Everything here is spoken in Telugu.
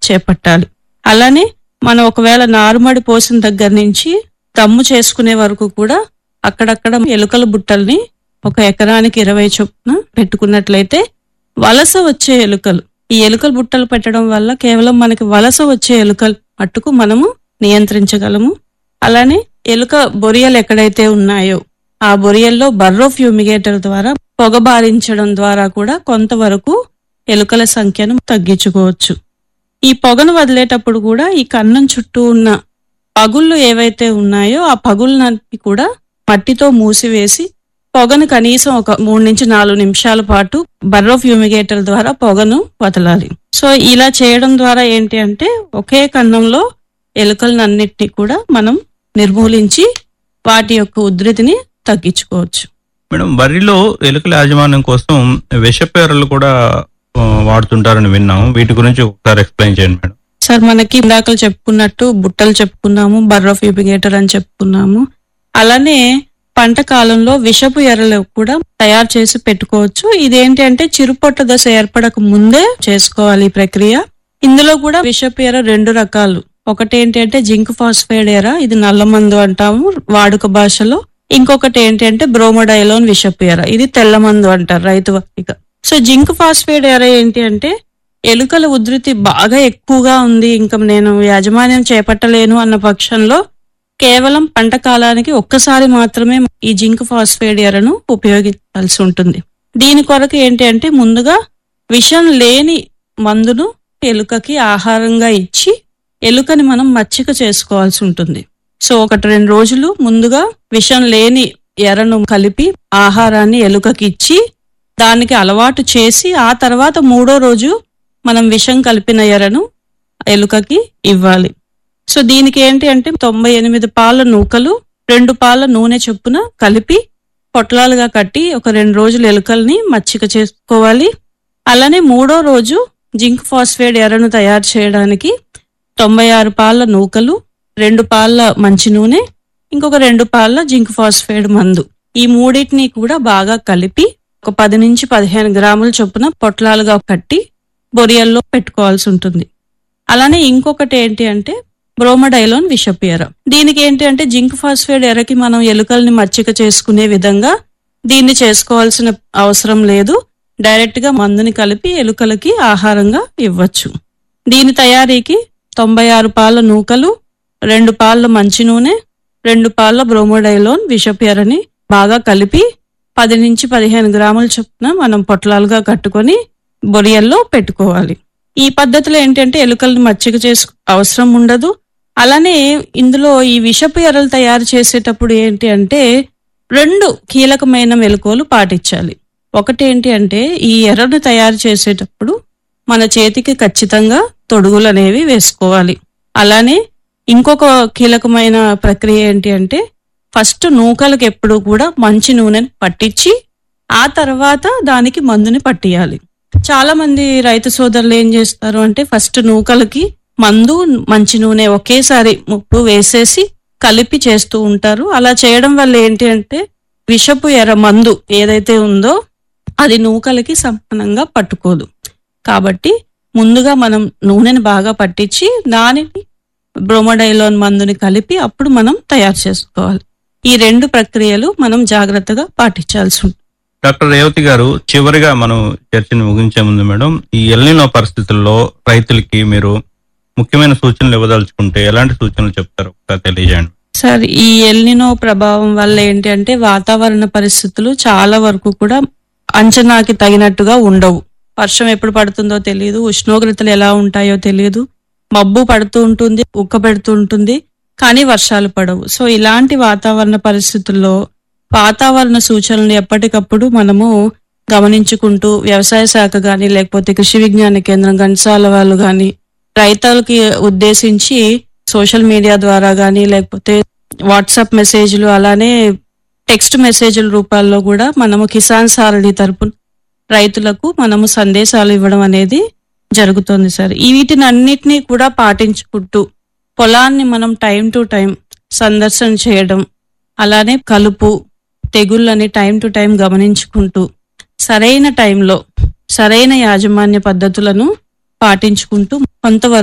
చేపట్టాలి అలానే మనం ఒకవేళ నారుమడి పోసిన దగ్గర నుంచి దమ్ము చేసుకునే వరకు కూడా అక్కడక్కడ ఎలుకల బుట్టల్ని ఒక ఎకరానికి ఇరవై చొప్పున పెట్టుకున్నట్లయితే వలస వచ్చే ఎలుకలు ఈ ఎలుకల బుట్టలు పెట్టడం వల్ల కేవలం మనకి వలస వచ్చే ఎలుకలు మట్టుకు మనము నియంత్రించగలము అలానే ఎలుక బొరియలు ఎక్కడైతే ఉన్నాయో ఆ బొరియల్లో బర్రో ఫ్యూమిగేటర్ ద్వారా పొగ బారించడం ద్వారా కూడా కొంతవరకు ఎలుకల సంఖ్యను తగ్గించుకోవచ్చు ఈ పొగను వదిలేటప్పుడు కూడా ఈ కన్నం చుట్టూ ఉన్న పగుళ్ళు ఏవైతే ఉన్నాయో ఆ పగుళ్ళని కూడా మట్టితో మూసివేసి పొగను కనీసం ఒక మూడు నుంచి నాలుగు నిమిషాల పాటు బర్రో ఫ్యూమిగేటర్ ద్వారా పొగను వదలాలి సో ఇలా చేయడం ద్వారా ఏంటి అంటే ఒకే కన్నంలో ఎలుకలన్నిటిని కూడా మనం నిర్మూలించి వాటి యొక్క ఉధృతిని తగ్గించుకోవచ్చు మేడం వరిలో ఎలుకల యాజమాన్యం కోసం విషపేరలు కూడా ఆ, వాడుతుంటారని విన్నాం వీటి గురించి ఒకసారి ఎక్స్ప్లెయిన్ చేయండి మేడం సార్ మనకి ఇందాకలు చెప్పుకున్నట్టు బుట్టలు చెప్పుకున్నాము బర్రో ఫ్యూమిగేటర్ అని చెప్పుకున్నాము అలానే పంట కాలంలో విషపు ఎర్రలు కూడా తయారు చేసి పెట్టుకోవచ్చు ఇదేంటి అంటే చిరుపొట్ట దశ ఏర్పడక ముందే చేసుకోవాలి ఈ ప్రక్రియ ఇందులో కూడా విషపు ఎర్ర రెండు రకాలు ఒకటి ఏంటి అంటే జింక్ ఫాస్ఫైడ్ ఎర ఇది నల్ల మందు అంటాము వాడుక భాషలో ఇంకొకటి ఏంటి అంటే బ్రోమోడైలోన్ విషపు ఎర ఇది తెల్ల మందు అంటారు రైతు వారిక సో జింక్ ఫాస్ఫైడ్ ఎర ఏంటి అంటే ఎలుకల ఉధృతి బాగా ఎక్కువగా ఉంది ఇంకా నేను యాజమాన్యం చేపట్టలేను అన్న పక్షంలో కేవలం పంట కాలానికి ఒక్కసారి మాత్రమే ఈ జింక్ ఫాస్ఫేట్ ఎరను ఉపయోగించాల్సి ఉంటుంది దీని కొరకు ఏంటి అంటే ముందుగా విషం లేని మందును ఎలుకకి ఆహారంగా ఇచ్చి ఎలుకని మనం మచ్చిక చేసుకోవాల్సి ఉంటుంది సో ఒకటి రెండు రోజులు ముందుగా విషం లేని ఎరను కలిపి ఆహారాన్ని ఎలుకకి ఇచ్చి దానికి అలవాటు చేసి ఆ తర్వాత మూడో రోజు మనం విషం కలిపిన ఎరను ఎలుకకి ఇవ్వాలి సో దీనికి ఏంటి అంటే తొంభై ఎనిమిది పాల నూకలు రెండు పాల నూనె చొప్పున కలిపి పొట్లాలుగా కట్టి ఒక రెండు రోజులు ఎలుకల్ని మచ్చిక చేసుకోవాలి అలానే మూడో రోజు జింక్ ఫాస్ఫేట్ ఎర్రను తయారు చేయడానికి తొంభై ఆరు పాల నూకలు రెండు పాల మంచి నూనె ఇంకొక రెండు పాల జింక్ ఫాస్ఫేట్ మందు ఈ మూడింటిని కూడా బాగా కలిపి ఒక పది నుంచి పదిహేను గ్రాముల చొప్పున పొట్లాలుగా కట్టి బొరియల్లో పెట్టుకోవాల్సి ఉంటుంది అలానే ఇంకొకటి ఏంటి అంటే బ్రోమడైలోన్ విషపు ఎర దీనికి ఏంటి అంటే జింక్ ఫాస్ఫేట్ ఎరకి మనం ఎలుకల్ని మచ్చిక చేసుకునే విధంగా దీన్ని చేసుకోవాల్సిన అవసరం లేదు డైరెక్ట్ గా మందుని కలిపి ఎలుకలకి ఆహారంగా ఇవ్వచ్చు దీని తయారీకి తొంభై ఆరు పాల నూకలు రెండు పాల మంచి నూనె రెండు పాల బ్రోమోడైలోన్ విషపు ఎరని బాగా కలిపి పది నుంచి పదిహేను గ్రాముల చొప్పున మనం పొట్లాలుగా కట్టుకొని బొరియల్లో పెట్టుకోవాలి ఈ పద్ధతిలో ఏంటంటే ఎలుకల్ని మచ్చిక చేసు అవసరం ఉండదు అలానే ఇందులో ఈ విషపు ఎర్రలు తయారు చేసేటప్పుడు ఏంటి అంటే రెండు కీలకమైన మెలకువలు పాటించాలి ఒకటి ఏంటి అంటే ఈ ఎర్రను తయారు చేసేటప్పుడు మన చేతికి ఖచ్చితంగా తొడుగులు అనేవి వేసుకోవాలి అలానే ఇంకొక కీలకమైన ప్రక్రియ ఏంటి అంటే ఫస్ట్ నూకలకు ఎప్పుడు కూడా మంచి నూనెని పట్టించి ఆ తర్వాత దానికి మందుని పట్టియాలి చాలా మంది రైతు సోదరులు ఏం చేస్తారు అంటే ఫస్ట్ నూకలకి మందు మంచి నూనె ఒకేసారి ముప్పు వేసేసి కలిపి చేస్తూ ఉంటారు అలా చేయడం వల్ల ఏంటి అంటే విషపు ఎర్ర మందు ఏదైతే ఉందో అది నూకలకి సమానంగా పట్టుకోదు కాబట్టి ముందుగా మనం నూనెని బాగా పట్టించి దానికి బ్రోమడైలోన్ మందుని కలిపి అప్పుడు మనం తయారు చేసుకోవాలి ఈ రెండు ప్రక్రియలు మనం జాగ్రత్తగా పాటించాల్సి ఉంటుంది డాక్టర్ రేవతి గారు చివరిగా మనం చర్చను ముగించే ముందు మేడం ఈ ఎల్నినో పరిస్థితుల్లో రైతులకి మీరు ముఖ్యమైన సూచనలు ఇవ్వదలుచుకుంటే ఎలాంటి సూచనలు చెప్తారు ఒకసారి తెలియజేయండి సార్ ఈ ఎల్నినో ప్రభావం వల్ల ఏంటి అంటే వాతావరణ పరిస్థితులు చాలా వరకు కూడా అంచనాకి తగినట్టుగా ఉండవు వర్షం ఎప్పుడు పడుతుందో తెలియదు ఉష్ణోగ్రతలు ఎలా ఉంటాయో తెలియదు మబ్బు పడుతూ ఉంటుంది ఉక్క పెడుతూ ఉంటుంది కానీ వర్షాలు పడవు సో ఇలాంటి వాతావరణ పరిస్థితుల్లో వాతావరణ సూచనలు ఎప్పటికప్పుడు మనము గమనించుకుంటూ వ్యవసాయ శాఖ గాని లేకపోతే కృషి విజ్ఞాన కేంద్రం గంటసాల వాళ్ళు గాని రైతులకి ఉద్దేశించి సోషల్ మీడియా ద్వారా గాని లేకపోతే వాట్సాప్ మెసేజ్లు అలానే టెక్స్ట్ మెసేజ్ల రూపాల్లో కూడా మనము కిసాన్ సారథి తరపున రైతులకు మనము సందేశాలు ఇవ్వడం అనేది జరుగుతుంది సార్ ఈ వీటిని అన్నిటినీ కూడా పాటించుకుంటూ పొలాన్ని మనం టైం టు టైం సందర్శన చేయడం అలానే కలుపు తెగుళ్ళని టైం టు టైం గమనించుకుంటూ సరైన టైంలో సరైన యాజమాన్య పద్ధతులను పాటించుకుంటూ కొంతవరకు